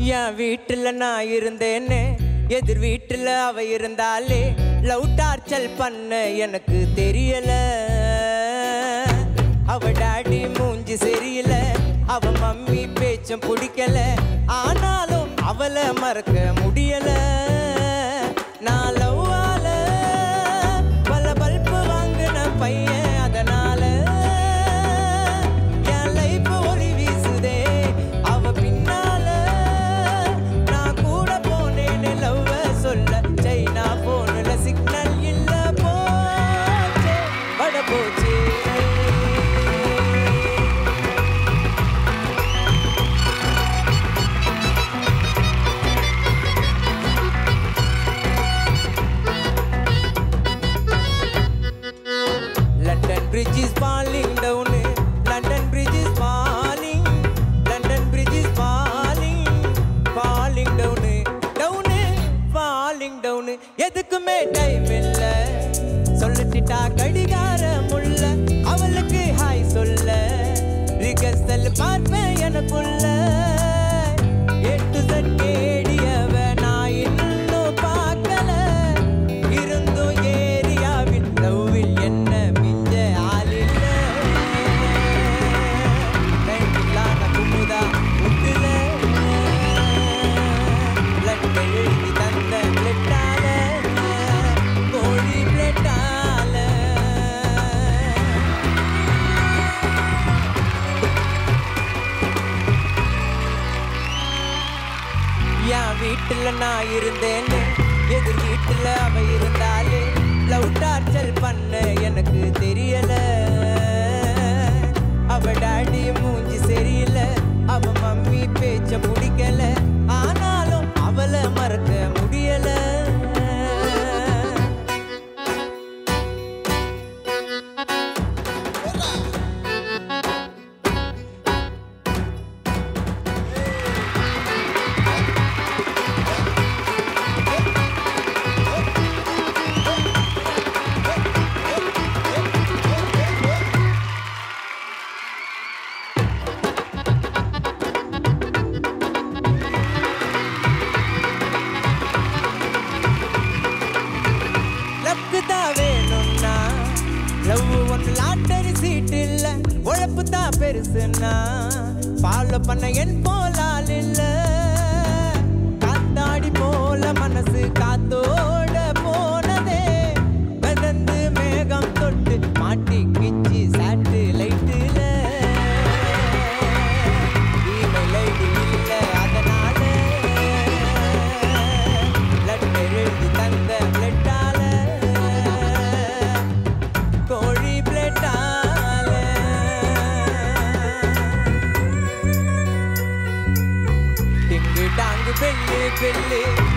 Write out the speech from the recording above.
என் வீட்டுல நான் இருந்தேன்னு எதிர் வீட்டுல அவ இருந்தாலே லவ் டார்ச்சல் பண்ண எனக்கு தெரியல அவ டாடி மூஞ்சி சரியில்லை அவ மம்மி பேச்சும் பிடிக்கல ஆனாலும் அவளை மறக்க முடியல நான் லவ்வால பல பல்பு வாங்கின பையன் அதனால என் லைஃப் ஒளி வீசுதே அவ பின்னால நான் கூட போனேன்னு லவ்வ சொல்ல சைனா போன்ல சிக்னல் இல்ல போச்சே வட போச்சே London bridge is falling down London bridge is falling London bridge is falling falling down down falling down எதுக்குமே டைம் இல்ல சொல்லிட்டா கடிகார முள்ள அவளுக்கு ஹாய் சொல்ல ரிகர்சல் பார்ப்பேன் எனக்குள்ள எட்டு செட் கேடியவ நான் இன்னும் பார்க்கல இருந்தும் ஏரியாவின் லவ்வில் என்ன மிஞ்ச ஆளில்ல லைட்டில்லான குமுதா முட்டுல லட்டை எழுதி தந்த பிளட்டால கோழி பிளட்டால என் வீட்டுல நான் இருந்தேன்னு எதிர் வீட்டுல அவ இருந்தாலே லவ் டார்ச்சல் பண்ண எனக்கு தெரியல அவ டாடி மூஞ்சி சரியில்லை அவ மம்மி பேச்ச பிடிக்கல ஆனாலும் அவளை மறக்க முடியல லக்கு தான் வேணும்னா லவ் ஒன்று லாட்டரி சீட் இல்ல உழைப்பு தான் பெருசுன்னா ஃபாலோ பண்ண என் போலால் இல்ல காத்தாடி போல மனசு காத்தோட போனதே மிதந்து மேகம் தொட்டு மாட்டி கிச்சி சாட்டு லைட்டுல இமெயில் ஐடி இல்ல அதனால லெட்டர் எழுதி தந்த பிளட்டால கோழி பிளட்டால டிங்கு டாங்கு பெல்லு பெல்லு